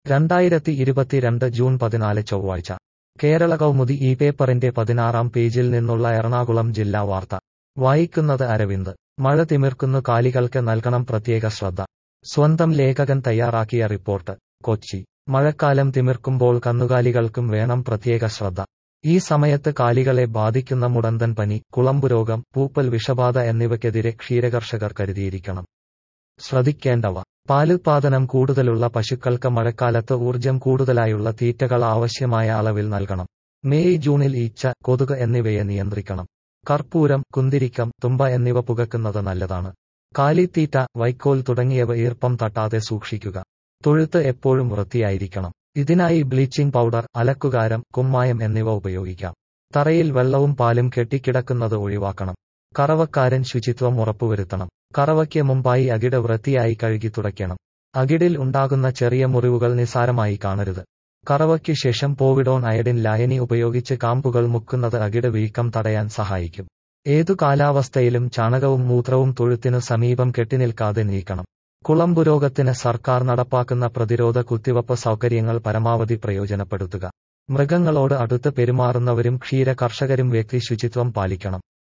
രണ്ടായിരത്തി ഇരുപത്തിരണ്ട് ജൂൺ പതിനാല് ചൊവ്വാഴ്ച കേരള കൗമുദി ഈ പേപ്പറിന്റെ പതിനാറാം പേജിൽ നിന്നുള്ള എറണാകുളം ജില്ലാ വാർത്ത വായിക്കുന്നത് അരവിന്ദ് മഴ തിമിർക്കുന്നു കാലികൾക്ക് നൽകണം പ്രത്യേക ശ്രദ്ധ സ്വന്തം ലേഖകൻ തയ്യാറാക്കിയ റിപ്പോർട്ട് കൊച്ചി മഴക്കാലം തിമിർക്കുമ്പോൾ കന്നുകാലികൾക്കും വേണം പ്രത്യേക ശ്രദ്ധ ഈ സമയത്ത് കാലികളെ ബാധിക്കുന്ന മുടന്തൻ പനി കുളമ്പുരോഗം പൂപ്പൽ വിഷബാധ എന്നിവയ്ക്കെതിരെ ക്ഷീരകർഷകർ കരുതിയിരിക്കണം ശ്രദ്ധിക്കേണ്ടവ പാലുത്പാദനം കൂടുതലുള്ള പശുക്കൾക്ക് മഴക്കാലത്ത് ഊർജം കൂടുതലായുള്ള തീറ്റകൾ ആവശ്യമായ അളവിൽ നൽകണം മെയ് ജൂണിൽ ഈച്ച കൊതുക് എന്നിവയെ നിയന്ത്രിക്കണം കർപ്പൂരം കുന്തിരിക്കം തുമ്പ എന്നിവ പുകക്കുന്നത് നല്ലതാണ് കാലിത്തീറ്റ വൈക്കോൽ തുടങ്ങിയവ ഈർപ്പം തട്ടാതെ സൂക്ഷിക്കുക തൊഴുത്ത് എപ്പോഴും വൃത്തിയായിരിക്കണം ഇതിനായി ബ്ലീച്ചിംഗ് പൗഡർ അലക്കുകാരം കുമ്മായം എന്നിവ ഉപയോഗിക്കാം തറയിൽ വെള്ളവും പാലും കെട്ടിക്കിടക്കുന്നത് ഒഴിവാക്കണം കറവക്കാരൻ ശുചിത്വം ഉറപ്പുവരുത്തണം കറവയ്ക്ക് മുമ്പായി അകിട് വൃത്തിയായി കഴുകി തുടയ്ക്കണം അകിടിൽ ഉണ്ടാകുന്ന ചെറിയ മുറിവുകൾ നിസാരമായി കാണരുത് കറവയ്ക്ക് ശേഷം പോവിഡോൺ അയഡിൻ ലായനി ഉപയോഗിച്ച് കാമ്പുകൾ മുക്കുന്നത് അകിട് വീക്കം തടയാൻ സഹായിക്കും ഏതു കാലാവസ്ഥയിലും ചാണകവും മൂത്രവും തൊഴുത്തിനു സമീപം കെട്ടിനിൽക്കാതെ നീക്കണം കുളമ്പുരോഗത്തിന് സർക്കാർ നടപ്പാക്കുന്ന പ്രതിരോധ കുത്തിവപ്പ് സൗകര്യങ്ങൾ പരമാവധി പ്രയോജനപ്പെടുത്തുക മൃഗങ്ങളോട് അടുത്ത് പെരുമാറുന്നവരും ക്ഷീര കർഷകരും വ്യക്തി ശുചിത്വം പാലിക്കണം